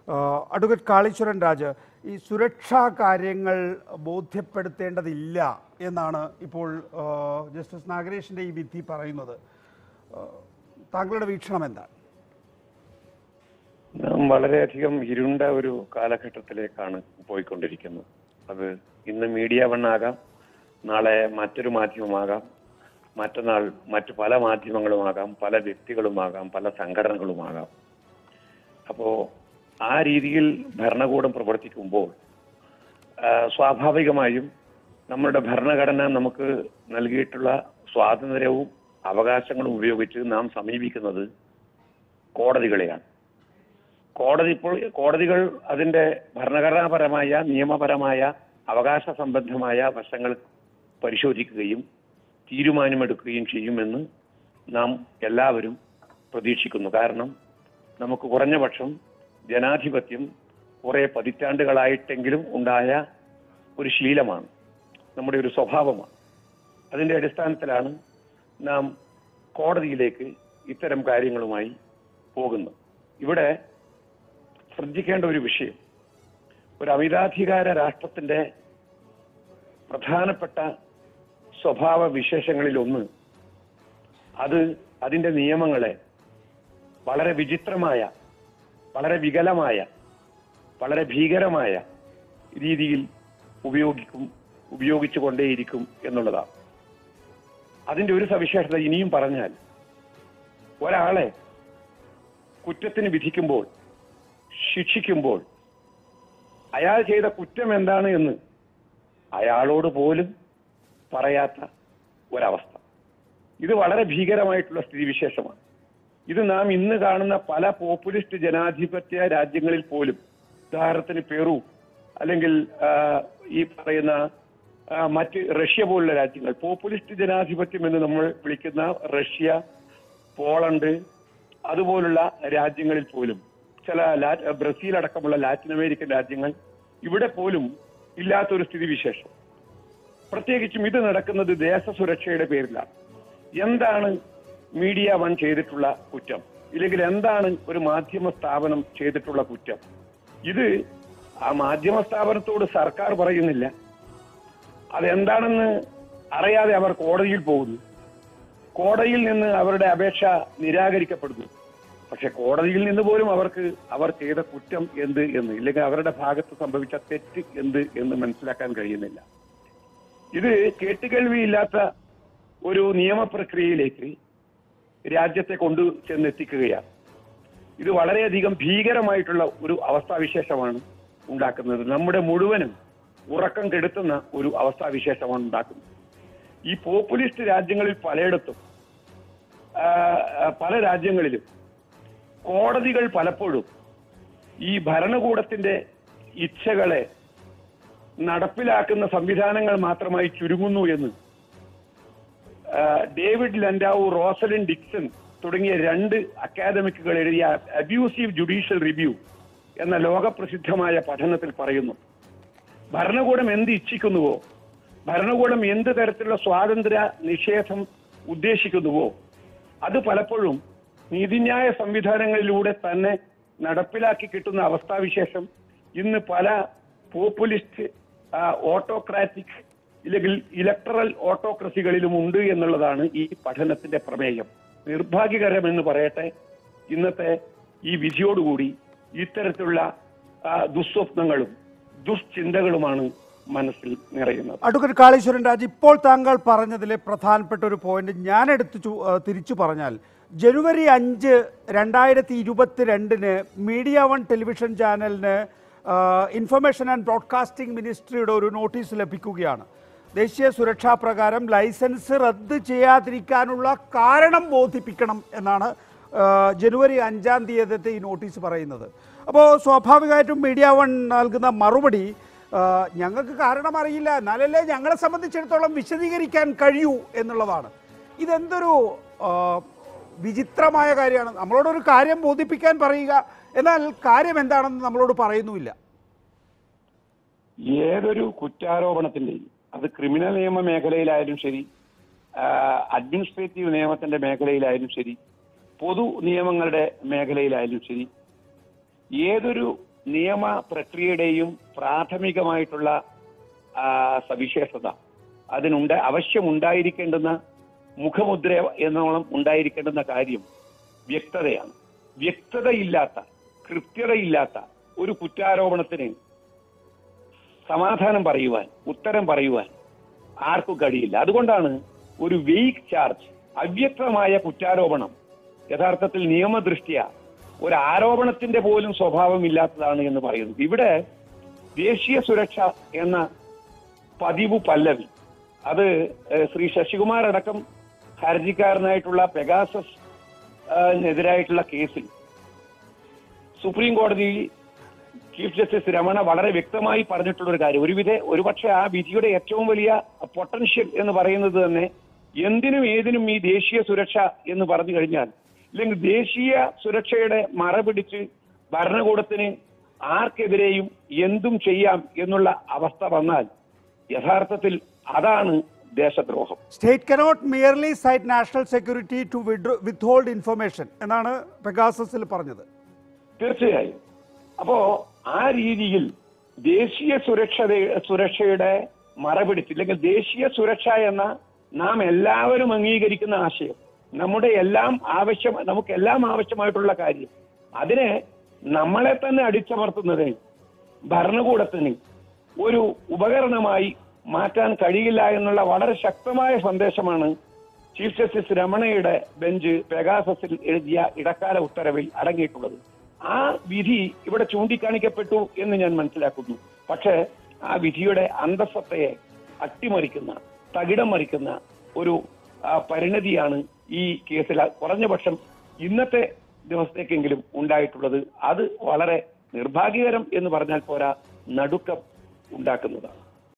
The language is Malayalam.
അഡ്വക്കേറ്റ് കാളീശ്വരൻ രാജ് ഈ സുരക്ഷാ കാര്യങ്ങൾ ബോധ്യപ്പെടുത്തേണ്ടതില്ല എന്നാണ് ഇപ്പോൾ ആ, ജസ്റ്റിസ് നാഗരേഷിൻ്റെ ഈ വിധി പറയുന്നത് ആ, താങ്കളുടെ വീക്ഷണം എന്താണ് നാം വളരെയധികം ഇരുണ്ട ഒരു കാലഘട്ടത്തിലേക്കാണ് പോയിക്കൊണ്ടിരിക്കുന്നത് അത് ഇന്ന് മീഡിയ വണ്ണാകാം നാളെ മറ്റൊരു മാധ്യമമാകാം മറ്റന്നാൾ മറ്റു പല മാധ്യമങ്ങളുമാകാം പല വ്യക്തികളുമാകാം പല സംഘടനകളുമാകാം അപ്പോ ആ രീതിയിൽ ഭരണകൂടം പ്രവർത്തിക്കുമ്പോൾ ആ, സ്വാഭാവികമായും നമ്മുടെ ഭരണഘടന നമുക്ക് നൽകിയിട്ടുള്ള സ്വാതന്ത്ര്യവും അവകാശങ്ങളും ഉപയോഗിച്ച് നാം സമീപിക്കുന്നത് കോടതികളെയാണ് കോടതി ഇപ്പോൾ കോടതികൾ അതിന്റെ ഭരണഘടനാപരമായ നിയമപരമായ അവകാശ സംബന്ധമായ വശങ്ങൾ പരിശോധിക്കുകയും തീരുമാനമെടുക്കുകയും ചെയ്യുമെന്ന് നാം എല്ലാവരും പ്രതീക്ഷിക്കുന്നു കാരണം നമുക്ക് കുറഞ്ഞ പക്ഷം ജനാധിപത്യം കുറെ പതിറ്റാണ്ടുകളായിട്ടെങ്കിലും ഉണ്ടായ ഒരു ശീലമാണ് നമ്മുടെ ഒരു സ്വഭാവമാണ് അതിന്റെ അടിസ്ഥാനത്തിലാണ് നാം കോടതിയിലേക്ക് ഇത്തരം കാര്യങ്ങളുമായി പോകുന്നത് ഇവിടെ ശ്രദ്ധിക്കേണ്ട ഒരു വിഷയം ഒരു അമിതാധികാര രാഷ്ട്രത്തിന്റെ പ്രധാനപ്പെട്ട സ്വഭാവ വിശേഷങ്ങളിൽ ഒന്ന് അത് അതിന്റെ നിയമങ്ങളെ വളരെ വിചിത്രമായ വളരെ വികലമായ വളരെ ഭീകരമായ രീതിയിൽ ഉപയോഗിക്കും ഉപയോഗിച്ചു കൊണ്ടേയിരിക്കും എന്നുള്ളതാണ് അതിന്റെ ഒരു സവിശേഷത ഇനിയും പറഞ്ഞാൽ ഒരാളെ കുറ്റത്തിന് വിധിക്കുമ്പോൾ ശിക്ഷിക്കുമ്പോൾ അയാൾ ചെയ്ത കുറ്റം എന്താണ് എന്ന് അയാളോട് പോലും പറയാത്ത ഒരവസ്ഥ ഇത് വളരെ ഭീകരമായിട്ടുള്ള സ്ഥിതിവിശേഷമാണ് ഇത് നാം ഇന്ന് കാണുന്ന പല പോപ്പുലിസ്റ്റ് ജനാധിപത്യ രാജ്യങ്ങളിൽ പോലും ഉദാഹരണത്തിന് പെറു അല്ലെങ്കിൽ ആ, ഈ പറയുന്ന ആ, മറ്റ് റഷ്യ പോലുള്ള രാജ്യങ്ങൾ പോപ്പുലിസ്റ്റ് ജനാധിപത്യം എന്ന് നമ്മൾ വിളിക്കുന്ന റഷ്യ പോളണ്ട് അതുപോലുള്ള രാജ്യങ്ങളിൽ പോലും ചില ലാ- ബ്രസീൽ അടക്കമുള്ള ലാറ്റിൻ അമേരിക്കൻ രാജ്യങ്ങൾ ഇവിടെ പോലും ഇല്ലാത്തൊരു സ്ഥിതിവിശേഷം പ്രത്യേകിച്ചും ഇത് നടക്കുന്നത് ദേശസുരക്ഷയുടെ പേരിലാണ് എന്താണ് മീഡിയ വൺ ചെയ്തിട്ടുള്ള കുറ്റം ഇല്ലെങ്കിൽ എന്താണ് ഒരു മാധ്യമ സ്ഥാപനം ചെയ്തിട്ടുള്ള കുറ്റം ഇത് ആ മാധ്യമ സ്ഥാപനത്തോട് സർക്കാർ പറയുന്നില്ല അതെന്താണെന്ന് അറിയാതെ അവർ കോടതിയിൽ പോകുന്നു കോടതിയിൽ നിന്ന് അവരുടെ അപേക്ഷ നിരാകരിക്കപ്പെടുന്നു പക്ഷെ കോടതിയിൽ നിന്ന് പോലും അവർക്ക് അവർ ചെയ്ത കുറ്റം എന്ത് എന്ന് ഇല്ലെങ്കിൽ അവരുടെ ഭാഗത്ത് സംഭവിച്ച തെറ്റ് എന്ത് എന്ന് മനസ്സിലാക്കാൻ കഴിയുന്നില്ല ഇത് കേട്ടുകേൾവിയില്ലാത്ത ഒരു നിയമപ്രക്രിയയിലേക്ക് രാജ്യത്തെ കൊണ്ടു ചെന്നെത്തിക്കുകയാണ് ഇത് വളരെയധികം ഭീകരമായിട്ടുള്ള ഒരു അവസ്ഥാവിശേഷമാണ് ഉണ്ടാക്കുന്നത് നമ്മുടെ മുഴുവനും ഉറക്കം കെടുത്തുന്ന ഒരു അവസ്ഥാവിശേഷമാണ് ഉണ്ടാക്കുന്നത് ഈ പോപ്പുലിസ്റ്റ് രാജ്യങ്ങളിൽ പലയിടത്തും ആ, ആ, പല രാജ്യങ്ങളിലും കോടതികൾ പലപ്പോഴും ഈ ഭരണകൂടത്തിന്റെ ഇച്ഛകളെ നടപ്പിലാക്കുന്ന സംവിധാനങ്ങൾ മാത്രമായി ചുരുങ്ങുന്നു എന്ന് ആ, ഡേവിഡ് ലൻഡാവു റോസലിൻ ഡിക്സൺ തുടങ്ങിയ രണ്ട് അക്കാദമിക്കുകൾ എഴുതിയ അബ്യൂസീവ് ജുഡീഷ്യൽ റിവ്യൂ എന്ന ലോകപ്രസിദ്ധമായ പഠനത്തിൽ പറയുന്നു ഭരണകൂടം എന്ത് ഇച്ഛിക്കുന്നുവോ ഭരണകൂടം എന്ത് തരത്തിലുള്ള സ്വാതന്ത്ര്യ നിഷേധം ഉദ്ദേശിക്കുന്നുവോ അത് പലപ്പോഴും നീതിന്യായ സംവിധാനങ്ങളിലൂടെ തന്നെ നടപ്പിലാക്കി കിട്ടുന്ന അവസ്ഥാവിശേഷം ഇന്ന് പല പോപ്പുലിസ്റ്റ് ഓട്ടോക്രാറ്റിക് ഇല്ലെങ്കിൽ ഇലക്ട്രൽ ഓട്ടോക്രസികളിലും ഉണ്ട് എന്നുള്ളതാണ് ഈ പഠനത്തിന്റെ പ്രമേയം നിർഭാഗ്യകരം എന്ന് പറയട്ടെ ഇന്നത്തെ ഈ വിധിയോടുകൂടി ഇത്തരത്തിലുള്ള ആ, ദുസ്വപ്നങ്ങളും ദുശ്ചിന്തകളുമാണ് മനസ്സിൽ നിറയുന്നത് അഡ്വക്കേറ്റ് കാളീശ്വരൻ രാജ് ഇപ്പോൾ താങ്കൾ പറഞ്ഞതിലെ പ്രധാനപ്പെട്ട ഒരു പോയിന്റ് ഞാൻ എടുത്ത് ചു- ആ, തിരിച്ചു പറഞ്ഞാൽ ജനുവരി അഞ്ച് രണ്ടായിരത്തി ഇരുപത്തിരണ്ടിന് മീഡിയ വൺ ടെലിവിഷൻ ചാനലിന് ആ, ഇൻഫർമേഷൻ ആൻഡ് ബ്രോഡ്കാസ്റ്റിംഗ് മിനിസ്ട്രിയുടെ ഒരു നോട്ടീസ് ലഭിക്കുകയാണ് ദേശീയ സുരക്ഷാ പ്രകാരം ലൈസൻസ് റദ്ദ് ചെയ്യാതിരിക്കാനുള്ള കാരണം ബോധിപ്പിക്കണം എന്നാണ് ആ, ജനുവരി അഞ്ചാം തീയതിത്തെ ഈ നോട്ടീസ് പറയുന്നത് അപ്പോൾ സ്വാഭാവികമായിട്ടും മീഡിയ വൺ നൽകുന്ന മറുപടി ആ, ഞങ്ങൾക്ക് കാരണം അറിയില്ല എന്നാലല്ലേ ഞങ്ങളെ സംബന്ധിച്ചിടത്തോളം വിശദീകരിക്കാൻ കഴിയൂ എന്നുള്ളതാണ് ഇതെന്തൊരു ആ, വിചിത്രമായ കാര്യമാണ് നമ്മളോടൊരു കാര്യം ബോധിപ്പിക്കാൻ പറയുക എന്നാൽ കാര്യം എന്താണെന്ന് നമ്മളോട് പറയുന്നുമില്ല ഏതൊരു കുറ്റാരോപണത്തിന്റെയും അത് ക്രിമിനൽ നിയമ മേഖലയിലായാലും ശരി ആ, അഡ്മിനിസ്ട്രേറ്റീവ് നിയമത്തിന്റെ മേഖലയിലായാലും ശരി പൊതു നിയമങ്ങളുടെ മേഖലയിലായാലും ശരി ഏതൊരു നിയമ പ്രക്രിയയുടെയും പ്രാഥമികമായിട്ടുള്ള ആ, സവിശേഷത അതിനുണ്ട് ആവശ്യമുണ്ടായിരിക്കേണ്ടുന്ന മുഖമുദ്ര എന്നോളം ഉണ്ടായിരിക്കേണ്ടുന്ന കാര്യം വ്യക്തതയാണ് വ്യക്തതയില്ലാത്ത കൃത്യതയില്ലാത്ത ഒരു കുറ്റാരോപണത്തിന് സമാധാനം പറയുവാൻ ഉത്തരം പറയുവാൻ ആർക്കും കഴിയില്ല അതുകൊണ്ടാണ് ഒരു വെയ്ക്ക് ചാർജ് അവ്യക്തമായ കുറ്റാരോപണം യഥാർത്ഥത്തിൽ നിയമദൃഷ്ട്യ ഒരു ആരോപണത്തിന്റെ പോലും സ്വഭാവമില്ലാത്തതാണ് എന്ന് പറയുന്നത് ഇവിടെ ദേശീയ സുരക്ഷ എന്ന പതിവ് പല്ലവി അത് ഏഹ്, ശ്രീ ശശികുമാർ അടക്കം ഹർജിക്കാരനായിട്ടുള്ള പെഗാസസ് ഏഹ്, എതിരായിട്ടുള്ള കേസിൽ സുപ്രീം കോടതി ചീഫ് ജസ്റ്റിസ് രമണ വളരെ വ്യക്തമായി പറഞ്ഞിട്ടുള്ള ഒരു കാര്യം ഒരുവിധ ഒരുപക്ഷെ ആ വിധിയുടെ ഏറ്റവും വലിയ പൊട്ടൻഷ്യൽ എന്ന് പറയുന്നത് തന്നെ എന്തിനും ഏതിനും ഈ ദേശീയ സുരക്ഷ എന്ന് പറഞ്ഞു കഴിഞ്ഞാൽ അല്ലെങ്കിൽ ദേശീയ സുരക്ഷയുടെ മറ പിടിച്ച് ഭരണകൂടത്തിന് ആർക്കെതിരെയും എന്തും ചെയ്യാം എന്നുള്ള അവസ്ഥ വന്നാൽ യഥാർത്ഥത്തിൽ അതാണ് ദേശദ്രോഹം state cannot merely cite national security to withhold information എന്നാണ് പെഗാസസിൽ പറഞ്ഞത് തീർച്ചയായും അപ്പോ ആ രീതിയിൽ ദേശീയ സുരക്ഷ സുരക്ഷയുടെ മറപിടിച്ച് അല്ലെങ്കിൽ ദേശീയ സുരക്ഷ എന്ന നാം എല്ലാവരും അംഗീകരിക്കുന്ന ആശയം നമ്മുടെ എല്ലാം ആവശ്യം നമുക്കെല്ലാം ആവശ്യമായിട്ടുള്ള കാര്യം അതിനെ നമ്മളെ തന്നെ അടിച്ചമർത്തുന്നതിന് ഭരണകൂടത്തിന് ഒരു ഉപകരണമായി മാറ്റാൻ കഴിയില്ല എന്നുള്ള വളരെ ശക്തമായ സന്ദേശമാണ് ചീഫ് ജസ്റ്റിസ് രമണയുടെ ബെഞ്ച് പെഗാസസിൽ എഴുതിയ ഇടക്കാല ഉത്തരവിൽ അടങ്ങിയിട്ടുള്ളത് ആ വിധി ഇവിടെ ചൂണ്ടിക്കാണിക്കപ്പെട്ടു എന്ന് ഞാൻ മനസ്സിലാക്കുന്നു പക്ഷേ ആ വിധിയുടെ അന്തസ്സത്തയെ അട്ടിമറിക്കുന്ന തകിടം മറിക്കുന്ന ഒരു ആ, പരിണതിയാണ് ഈ കേസിൽ കുറഞ്ഞ പക്ഷം ഇന്നത്തെ ദിവസത്തേക്കെങ്കിലും ഉണ്ടായിട്ടുള്ളത് അത് വളരെ നിർഭാഗ്യകരം എന്ന് പറഞ്ഞാൽ പോരാ നടുക്കം ഉണ്ടാക്കുന്നതാണ്